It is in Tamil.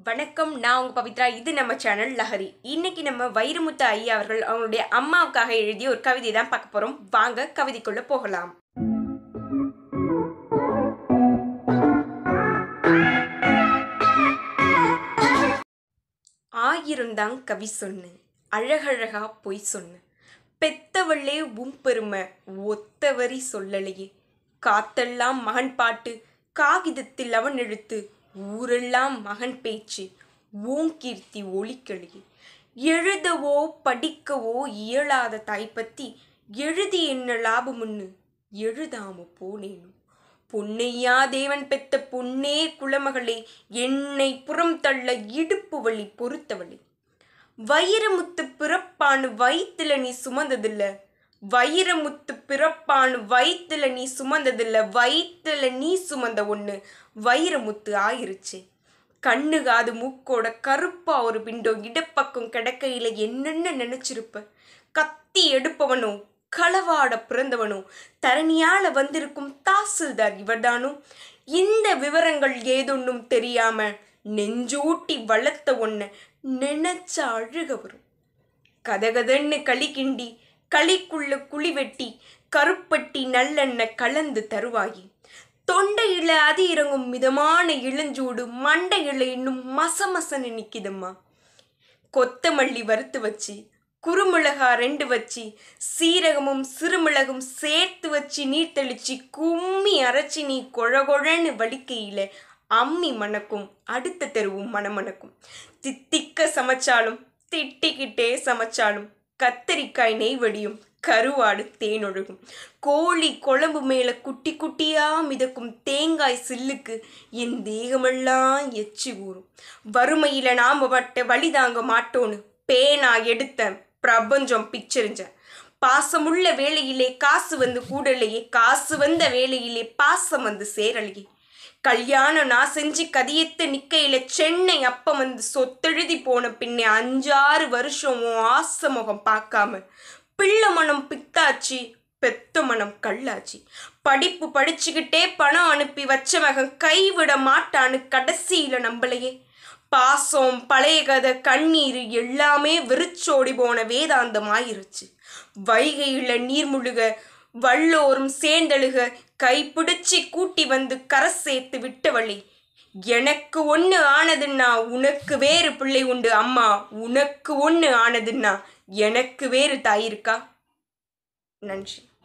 வணக்கம் நான் உங்க பவித்ரா இது நம்ம சேனல் லஹரி இன்னைக்கு நம்ம வைரமுத்து ஐயா அவர்கள் அவங்களுடைய அம்மாவுக்காக எழுதிய ஒரு கவிதை தான் பார்க்க போறோம் வாங்க கவிதைக்குள்ள போகலாம் ஆயிருந்தாங் கவி சொன்னு அழகழகா பொய் சொன்ன பெத்தவள்ளே உம் பெருமை ஒத்த வரி சொல்லலையே காத்தெல்லாம் மகன் பாட்டு காகிதத்தில் அவன் எழுத்து ஊரெல்லாம் மகன் பேச்சு ஓங்கீர்த்தி ஒலிக்கலையே எழுதவோ படிக்கவோ இயலாத தாய் பத்தி எழுதி என்ன லாபமுன்னு எழுதாம போனேனும் பொன்னையா தேவன் பெத்த பொன்னே குலமகளே என்னை புறம் தள்ள இடுப்பு வழி பொறுத்தவளே வைரமுத்து பிறப்பானு வயித்துல நீ சுமந்ததில்ல வைரமுத்து பிறப்பானு வயித்துல நீ சுமந்ததில்ல வயித்துல நீ சுமந்த ஒண்ணு வைரமுத்து ஆயிருச்சு கண்ணு காது மூக்கோட கருப்பா ஒரு பிண்டோ இடப்பக்கம் கிடக்கையில என்னென்ன நினைச்சிருப்ப கத்தி எடுப்பவனோ களவாட பிறந்தவனோ தரணியால வந்திருக்கும் தாசில்தார் இவர்தானோ இந்த விவரங்கள் ஏதொன்னும் தெரியாம நெஞ்சூட்டி வளர்த்த ஒன்ன நினைச்ச அழுக வரும் கதகதன்னு களி கிண்டி களிக்குள்ள குழி வெட்டி கருப்பட்டி நல்லெண்ணெய் கலந்து தருவாயி தொண்டையில அது இறங்கும் மிதமான இளஞ்சூடு மண்டையில இன்னும் மசமசன்னு நிக்குதம்மா கொத்தமல்லி வறுத்து வச்சு குறுமிளகா ரெண்டு வச்சு சீரகமும் சிறுமிளகும் சேர்த்து வச்சு நீர் தெளிச்சு கும்மி அரைச்சி நீ கொழகொழன்னு வலிக்கையில அம்மி மணக்கும் அடுத்த தெருவும் மணமணக்கும் தித்திக்க சமைச்சாலும் திட்டிக்கிட்டே சமைச்சாலும் கத்தரிக்காய் நெய் வடியும் கருவாடு தேனொழுகும் கோழி குழம்பு மேல குட்டி குட்டியா மிதக்கும் தேங்காய் சில்லுக்கு என் தேகமெல்லாம் எச்சி ஊறும் வறுமையில நாம பட்ட வழி தாங்க மாட்டோன்னு பேனா எடுத்த பிரபஞ்சம் பிச்சரிஞ்ச பாசமுள்ள வேளையிலே காசு வந்து கூடலையே காசு வந்த வேளையிலே பாசம் வந்து சேரலையே கல்யாணம் நான் செஞ்சு கதியத்து நிக்கையில சென்னை அப்பம் வந்து சொத்தெழுதி போன பின்னே அஞ்சாறு வருஷம் உன் ஆசை முகம் பார்க்காம பிள்ளை மனம் பித்தாச்சு பெத்த மனம் கல்லாச்சு படிப்பு படிச்சுக்கிட்டே பணம் அனுப்பி வச்ச மகன் கைவிட மாட்டான்னு கடைசியில நம்பலையே பாசம் பழைய கதை கண்ணீர் எல்லாமே வெறிச்சோடி போன வேதாந்தம் ஆயிருச்சு வைகையில நீர் முழுக வல்லோரும் சேர்ந்தழுக கைப்பிடிச்சு கூட்டி வந்து கரை சேர்த்து விட்டவளே எனக்கு ஒன்று ஆனதுன்னா உனக்கு வேறு பிள்ளை உண்டு அம்மா உனக்கு ஒன்று ஆனதுன்னா எனக்கு வேறு தாய் இருக்கா நன்றி